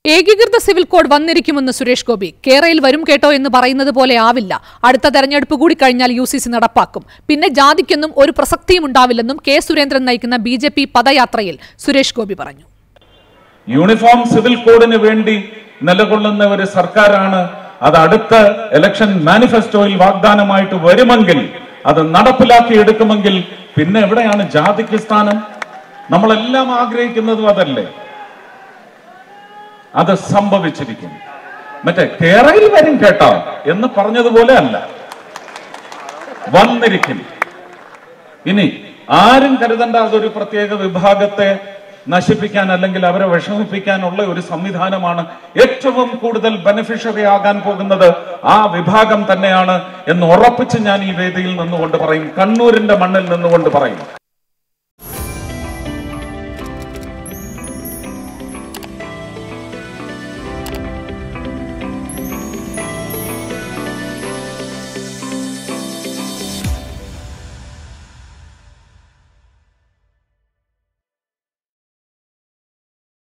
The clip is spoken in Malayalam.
ഏകീകൃത സിവിൽ കോഡ് വന്നിരിക്കുമെന്ന് സുരേഷ് ഗോപി കേരളയിൽ വരും കേട്ടോ എന്ന് പറയുന്നത് പോലെ ആവില്ല അടുത്ത തെരഞ്ഞെടുപ്പ് കൂടി കഴിഞ്ഞാൽ യു സി സി നടപ്പാക്കും പിന്നെ ജാതിക്കൊന്നും ഒരു പ്രസക്തിയും ഉണ്ടാവില്ലെന്നും കെ സുരേന്ദ്രൻ നയിക്കുന്ന ബി ജെ പി പദയാത്രയിൽ സുരേഷ് ഗോപി പറഞ്ഞു യൂണിഫോം സിവിൽ കോഡിന് വേണ്ടി നിലകൊള്ളുന്ന ഒരു സർക്കാരാണ് അത് അടുത്ത ഇലക്ഷൻ മാനിഫെസ്റ്റോയിൽ വാഗ്ദാനമായിട്ട് വരുമെങ്കിൽ അത് നടപ്പിലാക്കി എടുക്കുമെങ്കിൽ പിന്നെ എവിടെയാണ് ജാതിക്ക് സ്ഥാനം നമ്മളെല്ലാം ആഗ്രഹിക്കുന്നതും അതല്ലേ അത് സംഭവിച്ചിരിക്കും മറ്റേ കേരളയിൽ വരും കേട്ടോ എന്ന് പറഞ്ഞതുപോലെ അല്ല വന്നിരിക്കും ഇനി ആരും കരുതണ്ട അതൊരു പ്രത്യേക വിഭാഗത്തെ നശിപ്പിക്കാൻ അല്ലെങ്കിൽ അവരെ വിഷമിപ്പിക്കാനുള്ള ഒരു സംവിധാനമാണ് ഏറ്റവും കൂടുതൽ ബെനിഫിഷ്യറി ആകാൻ പോകുന്നത് ആ വിഭാഗം തന്നെയാണ് എന്ന് ഉറപ്പിച്ച് ഞാൻ ഈ വേദിയിൽ നിന്നുകൊണ്ട് പറയും കണ്ണൂരിന്റെ മണ്ണിൽ നിന്നുകൊണ്ട് പറയും